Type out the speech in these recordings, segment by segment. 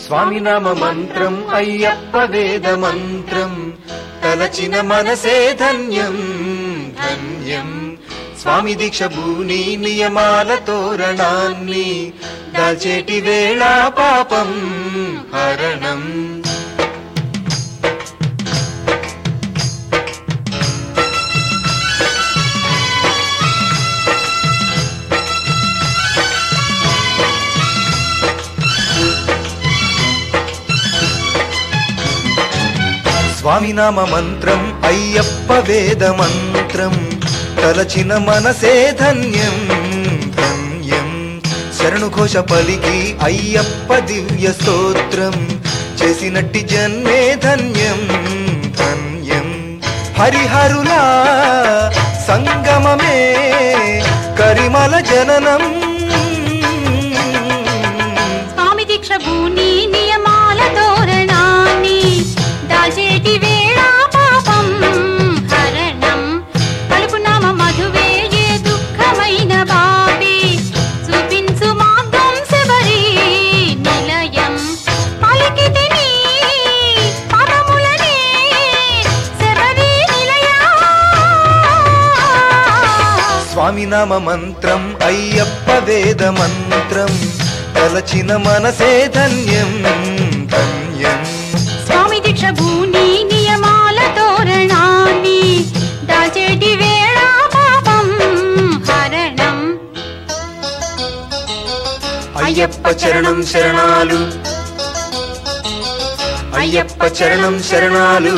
స్వామి నామ మంత్రం అయ్యప్ప వేద మంత్రం తలచిన మనసే ధన్యం ధన్యం స్వామి దీక్ష భూని నియమాల తోరణాన్ని దాచేటి వేళ పాపం హరణం స్వామి నామ మంత్రం అయ్యప్ప వేద మంత్రం తలచిన మనసే ధన్యం ధన్యం శరణు ఘోష పలికి అయ్యప్ప దివ్య స్తోత్రం చేసినట్టి జన్మే ధన్యం ధన్యం హరిహరులా సంగమమే కరిమల జననం స్వామి దీక్ష భూని నియమాల తోరణాన్ని దాచేటి వేళ పాపం హరణం కలుపు నామ మధువే ఏ దుఃఖమైన బాపి చూపించు మార్గం శబరి నిలయం పలికితి నీ పదములనే శబరి నిలయా స్వామి నామ మంత్రం అయ్యప్ప వేద మంత్రం తలచిన మనసే ధన్యం ధన్యం స్వామి దీక్ష భూని నియమాల తోరణాన్ని దాచేటి వేళ పాపం హరణం అయ్యప్ప చరణం శరణాలు అయ్యప్ప చరణం శరణాలు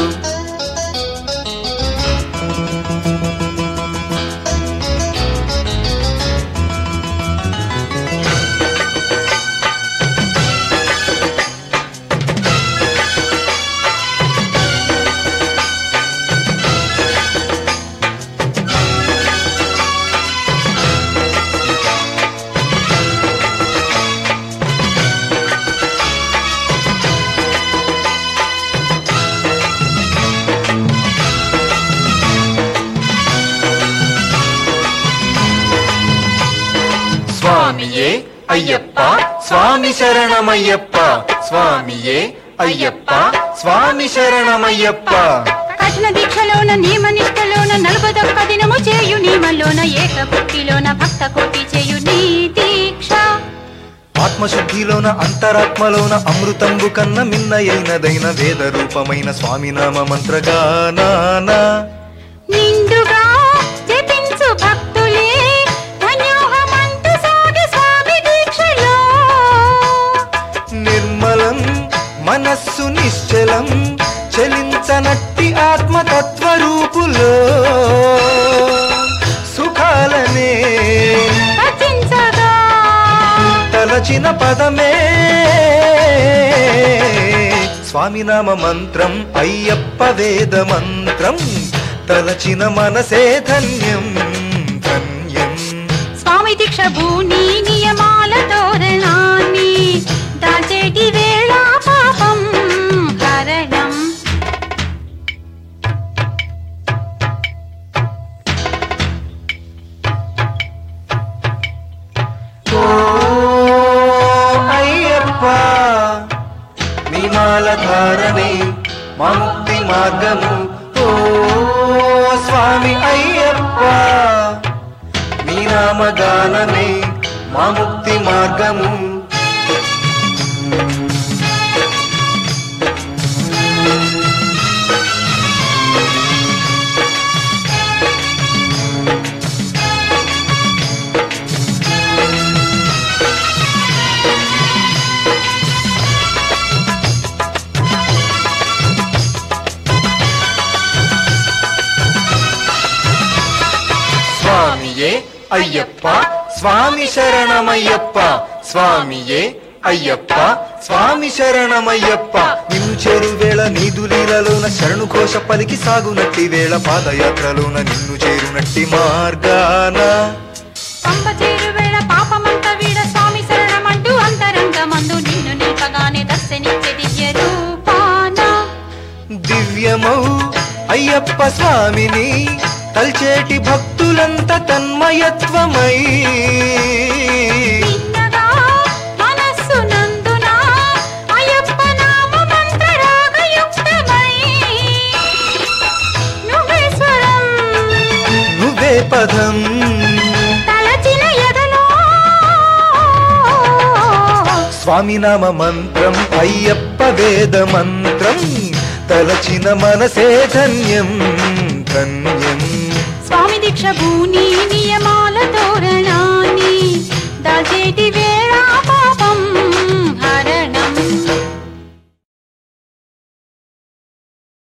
స్వామియే అయ్యప్ప స్వామి శరణమయ్యప్ప స్వామియే అయ్యప్ప స్వామి శరణమయ్యప్ప కఠిన దీక్షలోన నియమ నిష్టలోన నలుపదొక్క దినము చేయు నియమలోన ఏక భక్తిలోన భక్త కోటి చేయు నీ దీక్ష ఆత్మశుద్ధిలోన అంతరాత్మలోన అమృతంబు కన్న మిన్నయైనదైన వేద రూపమైన స్వామి నామ మంత్రగానా నిండుగా జపించు భక్తులే ధన్యోహమంటూ సాగి స్వామి దీక్షలో నిర్మలం మనస్సు నిశ్చలం చలించనట్టి ఆత్మతత్వరూపులో సుఖాలనే రచించగా తలచిన పదమే స్వామి నామ మంత్రం అయ్యప్ప వేద మంత్రం తలచిన మనసే ధన్యం ధన్యం స్వామి దీక్ష భూని నియమాల తోరణాన్ని దాచేటి వేళ పాపం హరణం ఓ అయ్యప్ప నిమాల ధారణే మా ముక్తి మార్గము ఓ స్వామి అయ్యప్ప నీ నామగానమే మా ముక్తి మార్గము స్వామియే అయ్యప్ప స్వామి శరణమయ్యప్ప స్వామియే అయ్యప్ప స్వామి శరణమయ్యప్ప నిన్ను చేరు వేళ నీదులీలలోన శరణు ఘోష పలికి సాగునట్టి వేళ పాదయాత్రలోన నిన్ను చేరునట్టి మార్గాన పంప చేరు వేళ పాపమంత వీడ స్వామి శరణమంటూ అంతరంగమందు నిన్ను నిల్పగానే దర్శనిచ్చే దివ్య రూపాన దివ్యమౌ అయ్యప్ప స్వామిని తల్చేటి భక్తులంత తన్మయత్వమై నిన్నగా మనస్సు నందున అయ్యప్ప పదం తలచిన ఎదలో స్వామి నామ మంత్రం అయ్యప్ప వేద మంత్రం తలచిన మనసే ధన్యం ధన్యం స్వామి దీక్ష భూని నియమాల తోరణం